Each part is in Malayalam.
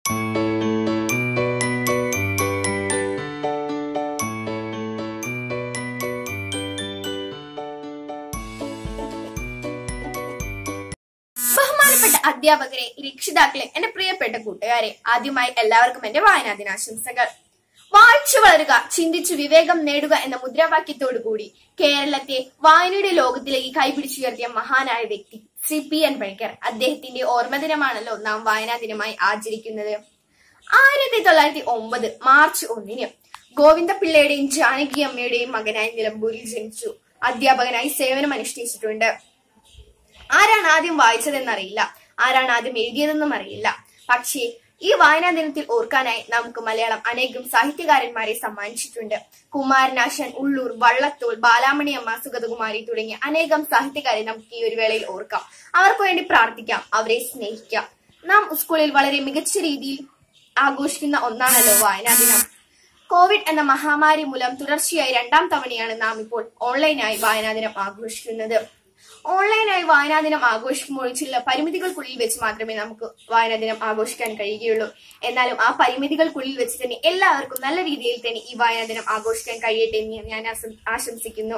ബഹുമാനപ്പെട്ട അധ്യാപകരെ രക്ഷിതാക്കളെ എന്റെ പ്രിയപ്പെട്ട കൂട്ടുകാരെ ആദ്യമായി എല്ലാവർക്കും എന്റെ വായനാ ദിനാശംസകൾ വായിച്ചു വളരുക ചിന്തിച്ചു വിവേകം നേടുക എന്ന മുദ്രാവാക്യത്തോടു കൂടി കേരളത്തെ വായനയുടെ ലോകത്തിലേക്ക് കൈപിടിച്ചുയർത്തിയ മഹാനായ വ്യക്തി ശ്രീ പി എൻ പണിക്കർ അദ്ദേഹത്തിന്റെ ഓർമ്മ ദിനമാണല്ലോ നാം വായനാ ദിനമായി ആചരിക്കുന്നത് ആയിരത്തി തൊള്ളായിരത്തി ഒമ്പത് മാർച്ച് ഒന്നിന് ഗോവിന്ദപിള്ളയുടെയും ജാനകി അമ്മയുടെയും മകനായി നിലമ്പൂരിൽ ജനിച്ചു അധ്യാപകനായി സേവനം അനുഷ്ഠിച്ചിട്ടുണ്ട് ആരാണ് ആദ്യം വായിച്ചതെന്നറിയില്ല ആരാണ് ആദ്യം എഴുതിയതെന്നും അറിയില്ല പക്ഷേ ഈ വായനാ ദിനത്തിൽ ഓർക്കാനായി നമുക്ക് മലയാളം അനേകം സാഹിത്യകാരന്മാരെ സമ്മാനിച്ചിട്ടുണ്ട് കുമാരനാശൻ ഉള്ളൂർ വള്ളത്തോൾ ബാലാമണി അമ്മ സുഗതകുമാരി തുടങ്ങിയ അനേകം സാഹിത്യകാരെ നമുക്ക് ഈ ഒരു വേളയിൽ ഓർക്കാം അവർക്ക് വേണ്ടി പ്രാർത്ഥിക്കാം അവരെ സ്നേഹിക്കാം നാം സ്കൂളിൽ വളരെ മികച്ച രീതിയിൽ ആഘോഷിക്കുന്ന ഒന്നാണല്ലോ വായനാ ദിനം കോവിഡ് എന്ന മഹാമാരി മൂലം തുടർച്ചയായി രണ്ടാം തവണയാണ് നാം ഇപ്പോൾ ഓൺലൈനായി വായനാ ദിനം ആഘോഷിക്കുന്നത് ഓൺലൈനായി വായനാ ദിനം ആഘോഷിക്കുമ്പോൾ ചില പരിമിതികൾക്കുള്ളിൽ വെച്ച് മാത്രമേ നമുക്ക് വായനാ ദിനം ആഘോഷിക്കാൻ കഴിയുകയുള്ളൂ എന്നാലും ആ പരിമിതികൾക്കുള്ളിൽ വെച്ച് തന്നെ എല്ലാവർക്കും നല്ല രീതിയിൽ തന്നെ ഈ വായനാ ദിനം ആഘോഷിക്കാൻ കഴിയട്ടെ എന്ന് ഞാൻ ആശം- ആശംസിക്കുന്നു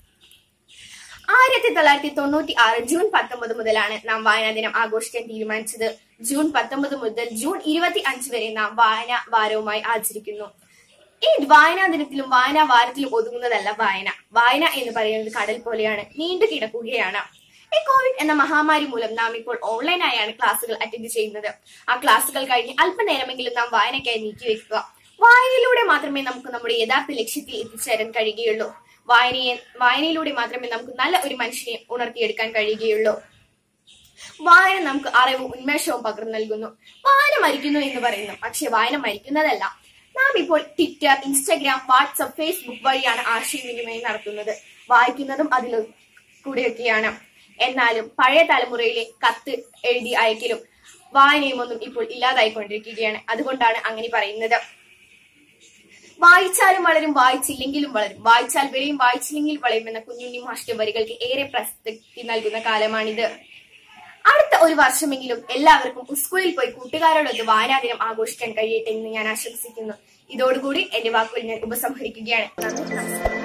ആയിരത്തി തൊള്ളായിരത്തി തൊണ്ണൂറ്റി ആറ് ജൂൺ പത്തൊമ്പത് മുതലാണ് നാം വായനാ ദിനം ആഘോഷിക്കാൻ തീരുമാനിച്ചത് ജൂൺ പത്തൊമ്പത് മുതൽ ജൂൺ ഇരുപത്തി അഞ്ച് വരെ നാം വായന വാരവുമായി ആചരിക്കുന്നു ഈ വായനാ ദിനത്തിലും വായനാ വാരത്തിലും ഒതുങ്ങുന്നതല്ല വായന വായന എന്ന് പറയുന്നത് കടൽ പോലെയാണ് നീണ്ടു കിടക്കുകയാണ് ഈ കോവിഡ് എന്ന മഹാമാരി മൂലം നാം ഇപ്പോൾ ഓൺലൈനായാണ് ക്ലാസ്സുകൾ അറ്റൻഡ് ചെയ്യുന്നത് ആ ക്ലാസ്സുകൾ കഴിഞ്ഞ് അല്പനേരമെങ്കിലും നാം വായനയ്ക്കായി നീക്കിവെക്കുക വായനയിലൂടെ മാത്രമേ നമുക്ക് നമ്മുടെ യഥാർത്ഥ ലക്ഷ്യത്തിൽ എത്തിച്ചേരാൻ കഴിയുകയുള്ളൂ വായനയെ വായനയിലൂടെ മാത്രമേ നമുക്ക് നല്ല ഒരു മനുഷ്യനെ ഉണർത്തിയെടുക്കാൻ കഴിയുകയുള്ളൂ വായന നമുക്ക് അറിവും ഉന്മേഷവും പകർന്നു നൽകുന്നു വായന മരിക്കുന്നു എന്ന് പറയുന്നു പക്ഷെ വായന മരിക്കുന്നതല്ല നാം ഇപ്പോൾ ട്വിറ്റർ ഇൻസ്റ്റഗ്രാം വാട്സപ്പ് ഫേസ്ബുക്ക് വഴിയാണ് ആശയവിനിമയം നടത്തുന്നത് വായിക്കുന്നതും അതിൽ കൂടെയൊക്കെയാണ് എന്നാലും പഴയ തലമുറയിലെ കത്ത് എഴുതി അയക്കലും വായനയും ഒന്നും ഇപ്പോൾ ഇല്ലാതായിക്കൊണ്ടിരിക്കുകയാണ് അതുകൊണ്ടാണ് അങ്ങനെ പറയുന്നത് വായിച്ചാലും വളരും വായിച്ചില്ലെങ്കിലും വളരും വായിച്ചാൽ വിളയും വായിച്ചില്ലെങ്കിൽ വളരും എന്ന കുഞ്ഞുണ്ണി മാഷിന്റെ വരികൾക്ക് ഏറെ പ്രസക്തി നൽകുന്ന കാലമാണിത് അടുത്ത ഒരു വർഷമെങ്കിലും എല്ലാവർക്കും സ്കൂളിൽ പോയി കൂട്ടുകാരോടൊത്ത് വായനാ ദിനം ആഘോഷിക്കാൻ കഴിയട്ടെ എന്ന് ഞാൻ ആശംസിക്കുന്നു ഇതോടുകൂടി എന്റെ വാക്കുകൾ ഞാൻ ഉപസംഹരിക്കുകയാണ് നന്ദി നമസ്കാരം